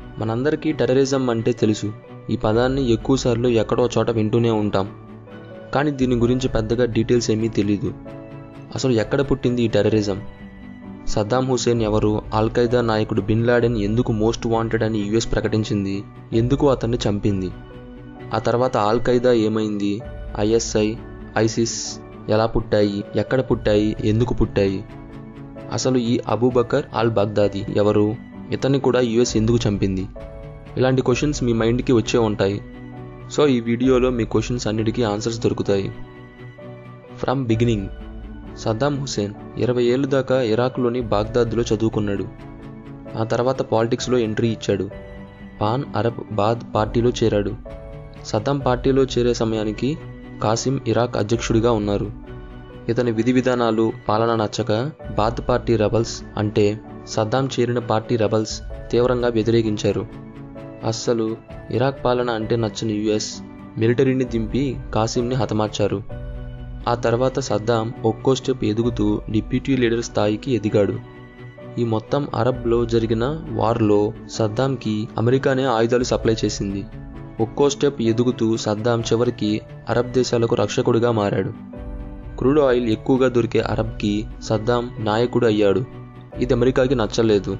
మనందరికీ టెర్రరిజం అంటే తెలుసు ఈ పదాన్ని ఎక్కువసార్లు ఎక్కడో చోట వింటూనే ఉంటాం కానీ దీని గురించి పెద్దగా డీటెయిల్స్ ఏమీ తెలీదు అసలు ఎక్కడ పుట్టింది ఈ టెర్రరిజం సద్దాం హుసేన్ ఎవరు ఖైదా నాయకుడు బిన్ లాడెన్ ఎందుకు మోస్ట్ వాంటెడ్ అని యుఎస్ ప్రకటించింది ఎందుకు అతన్ని చంపింది ఆ తర్వాత ఖైదా ఏమైంది ఐఎస్ఐ ఐసిస్ ఎలా పుట్టాయి ఎక్కడ పుట్టాయి ఎందుకు పుట్టాయి అసలు ఈ అబూబకర్ ఆల్ బగ్దాది ఎవరు ఇతన్ని కూడా యుఎస్ ఎందుకు చంపింది ఇలాంటి క్వశ్చన్స్ మీ మైండ్కి వచ్చే ఉంటాయి సో ఈ వీడియోలో మీ క్వశ్చన్స్ అన్నిటికీ ఆన్సర్స్ దొరుకుతాయి ఫ్రమ్ బిగినింగ్ సద్దాం హుసేన్ ఇరవై ఏళ్ళు దాకా ఇరాక్లోని బాగ్దాద్లో చదువుకున్నాడు ఆ తర్వాత పాలిటిక్స్లో ఎంట్రీ ఇచ్చాడు పాన్ అరబ్ బాద్ పార్టీలో చేరాడు సద్దాం పార్టీలో చేరే సమయానికి కాసిం ఇరాక్ అధ్యక్షుడిగా ఉన్నారు ఇతని విధి విధానాలు పాలన నచ్చక బాత్ పార్టీ రెబల్స్ అంటే సద్దాం చేరిన పార్టీ రెబల్స్ తీవ్రంగా వ్యతిరేకించారు అస్సలు ఇరాక్ పాలన అంటే నచ్చని యుఎస్ మిలిటరీని దింపి కాసింని హతమార్చారు ఆ తర్వాత సద్దాం ఒక్కో స్టెప్ ఎదుగుతూ డిప్యూటీ లీడర్ స్థాయికి ఎదిగాడు ఈ మొత్తం అరబ్లో జరిగిన వార్లో సద్దాంకి అమెరికానే ఆయుధాలు సప్లై చేసింది ఒక్కో స్టెప్ ఎదుగుతూ సద్దాం చివరికి అరబ్ దేశాలకు రక్షకుడిగా మారాడు క్రూడ్ ఆయిల్ ఎక్కువగా దొరికే అరబ్కి సద్దాం నాయకుడు అయ్యాడు ఇది అమెరికాకి నచ్చలేదు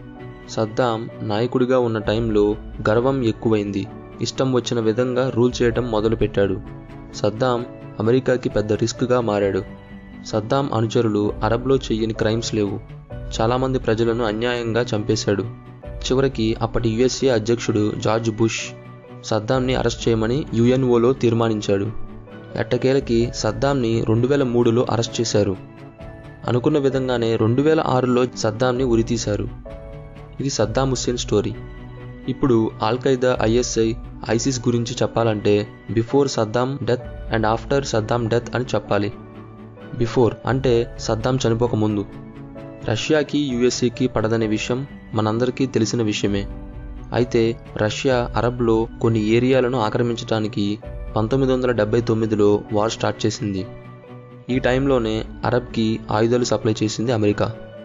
సద్దాం నాయకుడిగా ఉన్న టైంలో గర్వం ఎక్కువైంది ఇష్టం వచ్చిన విధంగా రూల్ చేయటం మొదలుపెట్టాడు సద్దాం అమెరికాకి పెద్ద రిస్క్గా మారాడు సద్దాం అనుచరులు అరబ్లో చెయ్యని క్రైమ్స్ లేవు చాలామంది ప్రజలను అన్యాయంగా చంపేశాడు చివరికి అప్పటి యుఎస్ఏ అధ్యక్షుడు జార్జ్ బుష్ సద్దాంని అరెస్ట్ చేయమని యుఎన్ఓలో తీర్మానించాడు ఎట్టకేలకి సద్దాంని రెండు వేల మూడులో అరెస్ట్ చేశారు అనుకున్న విధంగానే రెండు వేల ఆరులో సద్దాంని ఉరితీశారు ఇది సద్దాం హుస్సేన్ స్టోరీ ఇప్పుడు ఖైదా ఐఎస్ఐ ఐసిస్ గురించి చెప్పాలంటే before Saddam death and after Saddam death అని చెప్పాలి బిఫోర్ అంటే సద్దాం చనిపోకముందు రష్యాకి యుఎస్ఏకి పడదనే విషయం మనందరికీ తెలిసిన విషయమే అయితే రష్యా అరబ్లో కొన్ని ఏరియాలను ఆక్రమించడానికి పంతొమ్మిది వందల డెబ్బై తొమ్మిదిలో వార్ స్టార్ట్ చేసింది ఈ టైంలోనే అరబ్కి ఆయుధాలు సప్లై చేసింది అమెరికా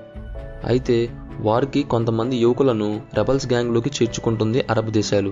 అయితే వార్కి కొంతమంది యువకులను రెబల్స్ గ్యాంగ్లోకి చేర్చుకుంటుంది అరబ్ దేశాలు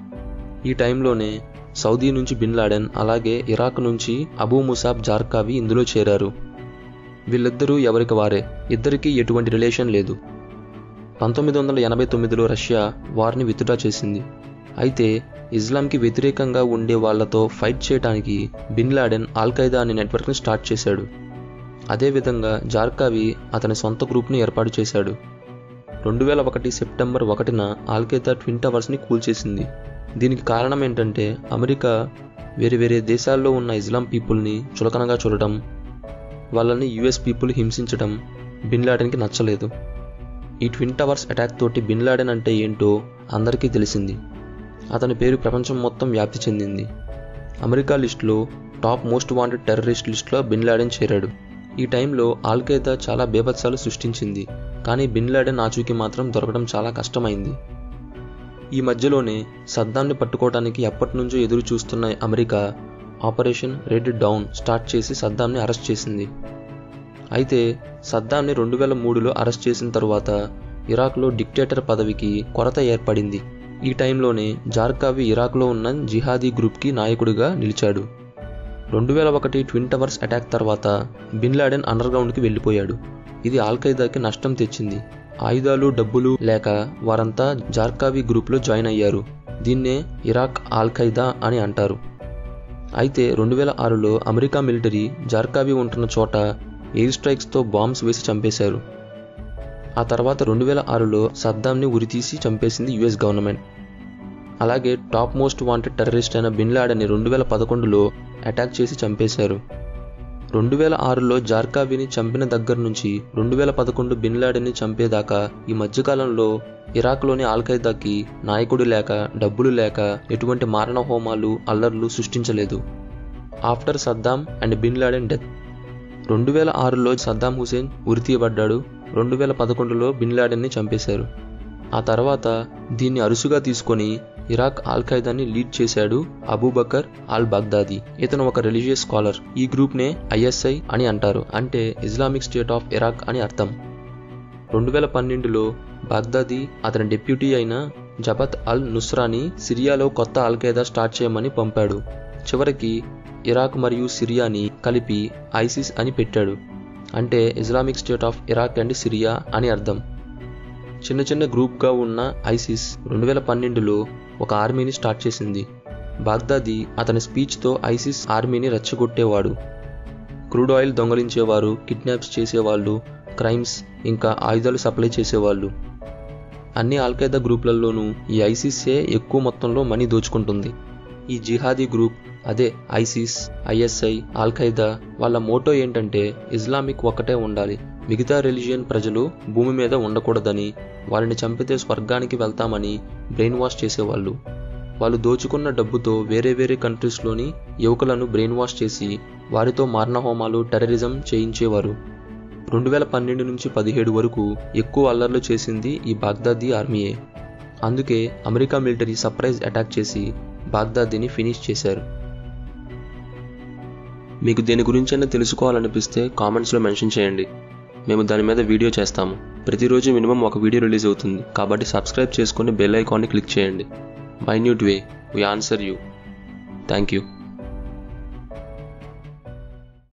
ఈ టైంలోనే సౌదీ నుంచి బిన్ లాడెన్ అలాగే ఇరాక్ నుంచి అబూ ముసాబ్ జార్కావి ఇందులో చేరారు వీళ్ళిద్దరూ ఎవరికి వారే ఇద్దరికీ ఎటువంటి రిలేషన్ లేదు పంతొమ్మిది వందల ఎనభై తొమ్మిదిలో రష్యా వార్ని విత్డ్రా చేసింది అయితే ఇస్లాంకి వ్యతిరేకంగా ఉండే వాళ్లతో ఫైట్ చేయడానికి బిన్ లాడెన్ ఖైదా అనే నెట్వర్క్ని స్టార్ట్ చేశాడు అదేవిధంగా జార్కావి అతని సొంత గ్రూప్ని ఏర్పాటు చేశాడు రెండు వేల ఒకటి సెప్టెంబర్ ఒకటిన ఆల్ఖైదా ట్విన్ టవర్స్ని కూల్చేసింది దీనికి కారణం ఏంటంటే అమెరికా వేరే వేరే దేశాల్లో ఉన్న ఇస్లాం పీపుల్ని చులకనగా చూడటం వాళ్ళని యుఎస్ పీపుల్ హింసించడం బిన్ లాడెన్కి నచ్చలేదు ఈ ట్విన్ టవర్స్ అటాక్ తోటి బిన్ లాడెన్ అంటే ఏంటో అందరికీ తెలిసింది అతని పేరు ప్రపంచం మొత్తం వ్యాప్తి చెందింది అమెరికా లిస్టులో టాప్ మోస్ట్ వాంటెడ్ టెర్రరిస్ట్ లిస్టులో బిన్ లాడెన్ చేరాడు ఈ టైంలో ఆల్ఖైదా చాలా బేభత్సాలు సృష్టించింది కానీ బిన్ లాడెన్ ఆచూకీ మాత్రం దొరకడం చాలా కష్టమైంది ఈ మధ్యలోనే సద్దాంని పట్టుకోవడానికి ఎప్పటి నుంచో ఎదురు చూస్తున్న America operation red dawn start చేసి సద్దాంని అరెస్ట్ చేసింది అయితే సద్దాంని రెండు వేల మూడులో అరెస్ట్ చేసిన తరువాత ఇరాక్లో డిక్టేటర్ పదవికి కొరత ఏర్పడింది ఈ టైంలోనే జార్కావి ఇరాక్లో ఉన్న జిహాదీ గ్రూప్కి నాయకుడిగా నిలిచాడు రెండు వేల ఒకటి ట్విన్ టవర్స్ అటాక్ తర్వాత బిన్ లాడెన్ అండర్గ్రౌండ్కి వెళ్ళిపోయాడు ఇది ఆల్ఖైదాకి నష్టం తెచ్చింది ఆయుధాలు డబ్బులు లేక వారంతా జార్కావి గ్రూప్లో జాయిన్ అయ్యారు దీన్నే ఇరాక్ ఆల్ఖైదా అని అంటారు అయితే రెండు వేల ఆరులో అమెరికా మిలిటరీ జార్కావి ఉంటున్న చోట ఎయిర్ స్ట్రైక్స్తో బాంబ్స్ వేసి చంపేశారు ఆ తర్వాత రెండు వేల ఆరులో సద్దాంని ఉరితీసి చంపేసింది యుఎస్ గవర్నమెంట్ అలాగే టాప్ మోస్ట్ వాంటెడ్ టెర్రరిస్ట్ అయిన బిన్ లాడెన్ని రెండు వేల పదకొండులో అటాక్ చేసి చంపేశారు రెండు వేల ఆరులో జార్కావిని చంపిన దగ్గర నుంచి రెండు వేల పదకొండు బిన్ లాడెన్ని చంపేదాకా ఈ మధ్యకాలంలో ఇరాక్లోని ఆల్ఖైదాకి నాయకుడు లేక డబ్బులు లేక ఎటువంటి మారణ హోమాలు అల్లర్లు సృష్టించలేదు after Saddam and bin Laden death రెండు వేల ఆరులో సద్దాం హుసేన్ ఉరితీయబడ్డాడు రెండు వేల పదకొండులో బిన్ లాడెన్ని చంపేశారు ఆ తర్వాత దీన్ని అరుసుగా తీసుకొని ఇరాక్ ఖైదాని లీడ్ చేశాడు అబూబకర్ ఆల్ బాగ్దాది ఇతను ఒక రిలీజియస్ స్కాలర్ ఈ గ్రూప్నే ఐఎస్ఐ అని అంటారు అంటే ఇస్లామిక్ స్టేట్ ఆఫ్ ఇరాక్ అని అర్థం రెండు వేల పన్నెండులో బాగ్దాది అతని డెప్యూటీ అయిన జబత్ అల్ నుస్రాని సిరియాలో కొత్త అల్ఖైదా స్టార్ట్ చేయమని పంపాడు చివరికి ఇరాక్ మరియు సిరియాని కలిపి ఐసిస్ అని పెట్టాడు అంటే Islamic State of Iraq and Syria అని అర్థం చిన్న చిన్న గ్రూప్గా ఉన్న ఐసిస్ రెండు వేల పన్నెండులో ఒక ఆర్మీని స్టార్ట్ చేసింది బాగ్దాది అతని స్పీచ్తో ఐసిస్ ఆర్మీని రెచ్చగొట్టేవాడు క్రూడ్ ఆయిల్ దొంగలించేవారు కిడ్నాప్స్ చేసేవాళ్ళు క్రైమ్స్ ఇంకా ఆయుధాలు సప్లై చేసేవాళ్ళు అన్ని ఆల్ఖైదా గ్రూపులలోనూ ఈ ఐసిసే ఎక్కువ మొత్తంలో మనీ దోచుకుంటుంది ఈ జిహాదీ గ్రూప్ అదే ఐసిస్ ఐఎస్ఐ ఆల్ఖైదా వాళ్ళ మోటో ఏంటంటే ఇస్లామిక్ ఒక్కటే ఉండాలి మిగతా రిలీజియన్ ప్రజలు భూమి మీద ఉండకూడదని వాళ్ళని చంపితే స్వర్గానికి వెళ్తామని బ్రెయిన్ వాష్ చేసేవాళ్ళు వాళ్ళు దోచుకున్న డబ్బుతో వేరే వేరే కంట్రీస్లోని యువకులను బ్రెయిన్ వాష్ చేసి వారితో మారణహోమాలు టెర్రరిజం చేయించేవారు రెండు వేల పన్నెండు నుంచి పదిహేడు వరకు ఎక్కువ అల్లర్లు చేసింది ఈ బాగ్దాదీ ఆర్మీయే అందుకే అమెరికా మిలిటరీ సర్ప్రైజ్ అటాక్ చేసి బాగ్దాదీని ఫినిష్ చేశారు మీకు దేని గురించైనా తెలుసుకోవాలనిపిస్తే కామెంట్స్లో మెన్షన్ చేయండి మేము దాని మీద వీడియో చేస్తాము ప్రతిరోజు మినిమం ఒక వీడియో రిలీజ్ అవుతుంది కాబట్టి సబ్స్క్రైబ్ చేసుకుని బెల్ ఐకాన్ని క్లిక్ చేయండి minute way we answer you thank you